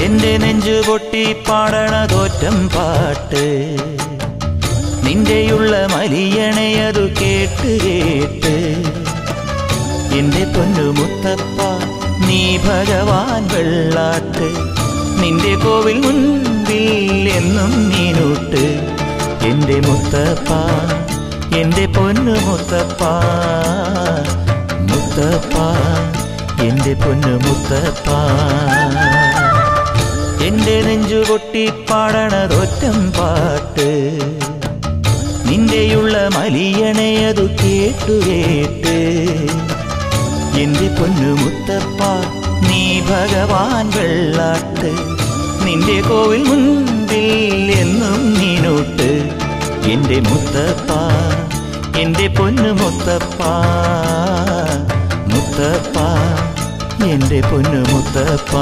എന്റെ നെഞ്ചു പൊട്ടി പാടണതോറ്റം പാട്ട് നിന്റെയുള്ള മലിയണയതു കേട്ട് കേട്ട് എന്റെ പൊന്നു മുത്തപ്പ നീ ഭഗവാൻ വെള്ളാട്ട് നിന്റെ കോവിൽ മുൻപിൽ എന്നും നീനൂട്ട് എന്റെ മുത്തപ്പ എന്റെ പൊന്നു മുത്തപ്പ മുത്തപ്പ എന്റെ പൊന്നു മുത്തപ്പ എന്റെ നെഞ്ചു പൊട്ടി പാടണതൊറ്റം പാട്ട് നിന്റെയുള്ള മലിയണയതു കേട്ടു കേട്ട് എന്റെ പൊന്നു മുത്തപ്പ നീ ഭഗവാൻ വെള്ളാട്ട് നിന്റെ കോവിൽ മുൻപിൽ എന്നും നീനോട്ട് എന്റെ മുത്തപ്പ എന്റെ പൊന്നു മുത്തപ്പ മുത്തപ്പ എന്റെ പൊന്നു മുത്തപ്പ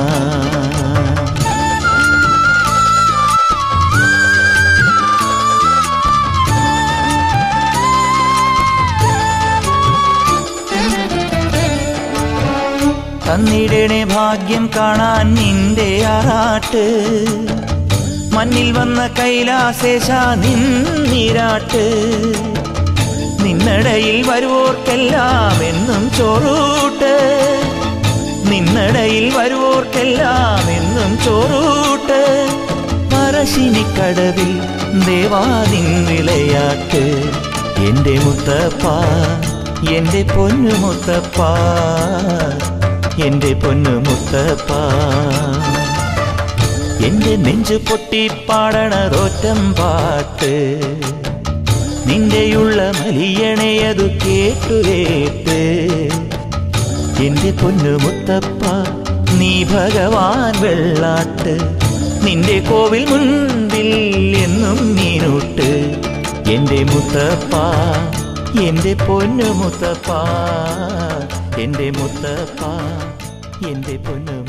തന്നിടണേ ഭാഗ്യം കാണാൻ നിന്റെ ആറാട്ട് മണ്ണിൽ വന്ന കൈലാസേശ നിന്നിരാട്ട് നിന്നടയിൽ വരുവോർക്കെല്ലാം എന്നും ചോറൂട്ട് നിന്നടയിൽ വരുവോർക്കെല്ലാം എന്നും ചോറൂട്ട് പറശ്ശിനിക്കടവിൽ ദേവാദിൻ വിളയാട്ട് എന്റെ മുത്തപ്പ എന്റെ പൊന്നു മുത്തപ്പ എന്റെ പൊന്നു മുത്തപ്പ എന്റെ നെഞ്ചു പൊട്ടി പാടണതൊറ്റം പാട്ട് നിന്റെയുള്ള മലിയണയതു കേട്ടു കേട്ട് എന്റെ പൊന്നു മുത്തപ്പ നീ ഭഗവാൻ വെള്ളാട്ട് നിന്റെ കോവിൽ മുൻപിൽ എന്നും നീനൂട്ട് എന്റെ മുത്തപ്പ എന്റെ പൊന്നു മുത്തപ്പ എന്റെ മുത്തപ്പ എന്റെ പൊന്നു